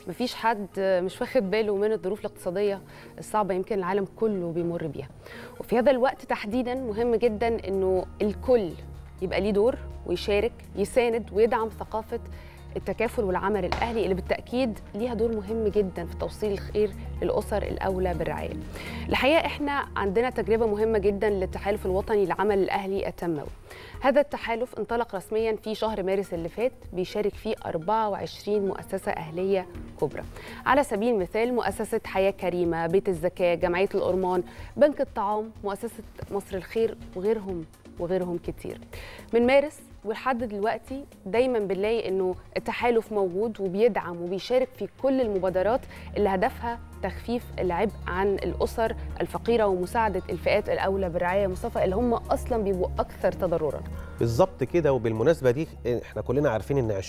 مفيش حد مش واخد باله من الظروف الاقتصاديه الصعبه يمكن العالم كله بيمر بيها وفي هذا الوقت تحديدا مهم جدا انه الكل يبقى ليه دور ويشارك يساند ويدعم ثقافه التكافل والعمل الاهلي اللي بالتاكيد ليها دور مهم جدا في توصيل الخير للاسر الاولى بالرعايه. الحقيقه احنا عندنا تجربه مهمه جدا للتحالف الوطني للعمل الاهلي التنموي. هذا التحالف انطلق رسميا في شهر مارس اللي فات بيشارك فيه 24 مؤسسه اهليه كبرى. على سبيل المثال مؤسسه حياه كريمه، بيت الزكاه، جمعيه الأرمان، بنك الطعام، مؤسسه مصر الخير وغيرهم وغيرهم كتير. من مارس ولحد دلوقتي دايما بنلاقي انه التحالف موجود وبيدعم وبيشارك في كل المبادرات اللي هدفها تخفيف العبء عن الاسر الفقيره ومساعده الفئات الاولى بالرعايه مصطفى اللي هم اصلا بيبقوا اكثر تضررا. بالظبط كده وبالمناسبه دي احنا كلنا عارفين ان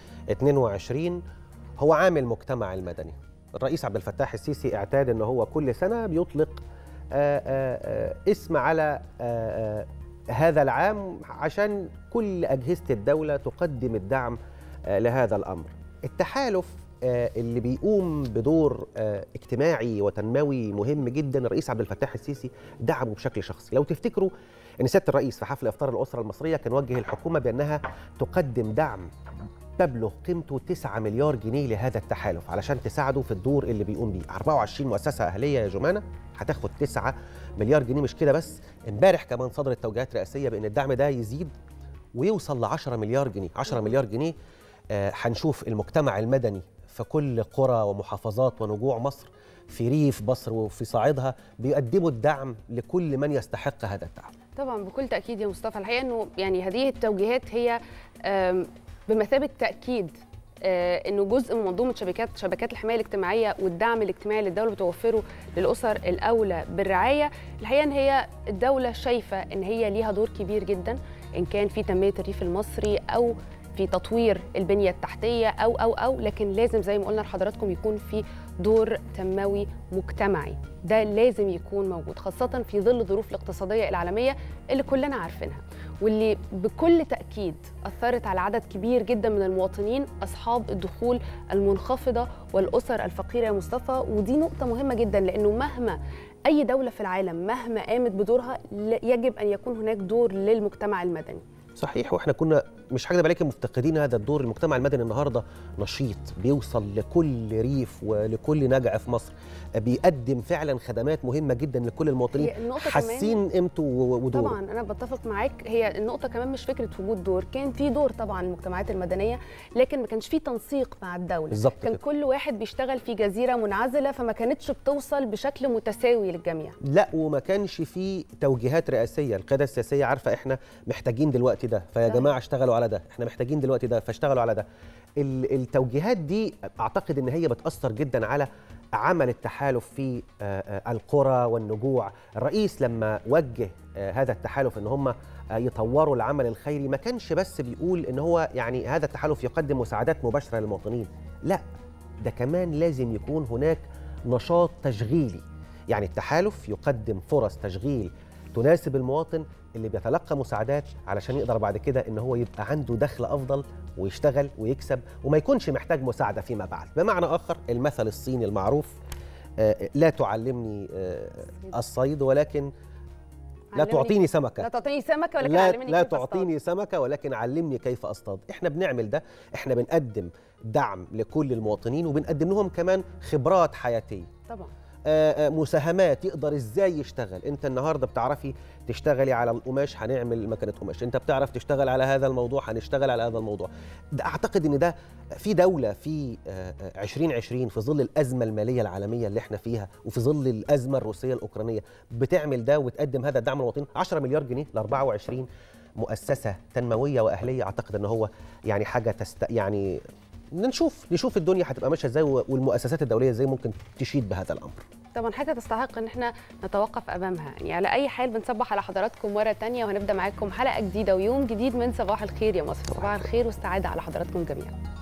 2022 هو عام المجتمع المدني. الرئيس عبد الفتاح السيسي اعتاد ان هو كل سنه بيطلق آآ آآ اسم على آآ هذا العام عشان كل أجهزة الدولة تقدم الدعم لهذا الأمر التحالف اللي بيقوم بدور اجتماعي وتنموي مهم جدا الرئيس عبد الفتاح السيسي دعمه بشكل شخصي لو تفتكروا ان سياده الرئيس في حفل افطار الاسره المصريه كان وجه الحكومه بانها تقدم دعم تبلغ قيمته 9 مليار جنيه لهذا التحالف علشان تساعده في الدور اللي بيقوم بيه 24 مؤسسه اهليه يا جمانه هتاخد 9 مليار جنيه مش كده بس امبارح كمان صدرت توجيهات رئاسيه بان الدعم ده يزيد ويوصل ل 10 مليار جنيه 10 مليار جنيه هنشوف آه المجتمع المدني في كل قرى ومحافظات ونجوع مصر في ريف مصر وفي صعيدها بيقدموا الدعم لكل من يستحق هذا الدعم طبعا بكل تاكيد يا مصطفى الحقيقه انه يعني هذه التوجيهات هي بمثابه تاكيد آه انه جزء من منظومه شبكات شبكات الحمايه الاجتماعيه والدعم الاجتماعي اللي الدوله بتوفره للاسر الاولى بالرعايه الحقيقه ان هي الدوله شايفه ان هي ليها دور كبير جدا ان كان في تنميه الريف المصري او في تطوير البنيه التحتيه او او او لكن لازم زي ما قلنا لحضراتكم يكون في دور تنموي مجتمعي ده لازم يكون موجود خاصه في ظل الظروف الاقتصاديه العالميه اللي كلنا عارفينها واللي بكل تاكيد اثرت على عدد كبير جدا من المواطنين اصحاب الدخول المنخفضه والاسر الفقيره يا مصطفى ودي نقطه مهمه جدا لانه مهما اي دوله في العالم مهما قامت بدورها يجب ان يكون هناك دور للمجتمع المدني صحيح واحنا كنا مش هكذب عليك مفتقدين هذا الدور المجتمع المدني النهارده نشيط بيوصل لكل ريف ولكل نجع في مصر بيقدم فعلا خدمات مهمه جدا لكل المواطنين حاسين قيمته ودوره طبعا انا بتفق معاك هي النقطه كمان مش فكره وجود دور كان في دور طبعا للمجتمعات المدنيه لكن ما كانش في تنسيق مع الدوله بالظبط كان كده. كل واحد بيشتغل في جزيره منعزله فما كانتش بتوصل بشكل متساوي للجميع لا وما كانش في توجيهات رئاسيه القياده السياسيه عارفه احنا محتاجين دلوقتي ده فيا جماعه اشتغلوا على ده احنا محتاجين دلوقتي ده فاشتغلوا على ده التوجيهات دي اعتقد ان هي بتاثر جدا على عمل التحالف في القرى والنجوع الرئيس لما وجه هذا التحالف ان هم يطوروا العمل الخيري ما كانش بس بيقول ان هو يعني هذا التحالف يقدم مساعدات مباشره للمواطنين لا ده كمان لازم يكون هناك نشاط تشغيلي يعني التحالف يقدم فرص تشغيل تناسب المواطن اللي بيتلقى مساعدات علشان يقدر بعد كده ان هو يبقى عنده دخل افضل ويشتغل ويكسب وما يكونش محتاج مساعده فيما بعد بمعنى اخر المثل الصيني المعروف لا تعلمني الصيد ولكن لا تعطيني سمكه لا تعطيني سمكه ولكن لا, علمني لا كيف تعطيني أصطاد. سمكه ولكن علمني كيف اصطاد احنا بنعمل ده احنا بنقدم دعم لكل المواطنين وبنقدم لهم كمان خبرات حياتيه طبعا مساهمات يقدر ازاي يشتغل انت النهارده بتعرفي تشتغلي على القماش هنعمل مكنه قماش انت بتعرف تشتغل على هذا الموضوع هنشتغل على هذا الموضوع ده اعتقد ان ده في دوله في 2020 في ظل الازمه الماليه العالميه اللي احنا فيها وفي ظل الازمه الروسيه الاوكرانيه بتعمل ده وتقدم هذا الدعم للمواطنين 10 مليار جنيه ل 24 مؤسسه تنمويه واهليه اعتقد ان هو يعني حاجه تست يعني نشوف نشوف الدنيا هتبقى ماشيه ازاي والمؤسسات الدوليه ازاي ممكن تشيد بهذا الامر طبعا حاجه تستحق ان احنا نتوقف امامها يعني على اي حال بنصبح على حضراتكم مره تانية وهنبدا معاكم حلقه جديده ويوم جديد من صباح الخير يا مصر صباح الخير والسعاده على حضراتكم جميعا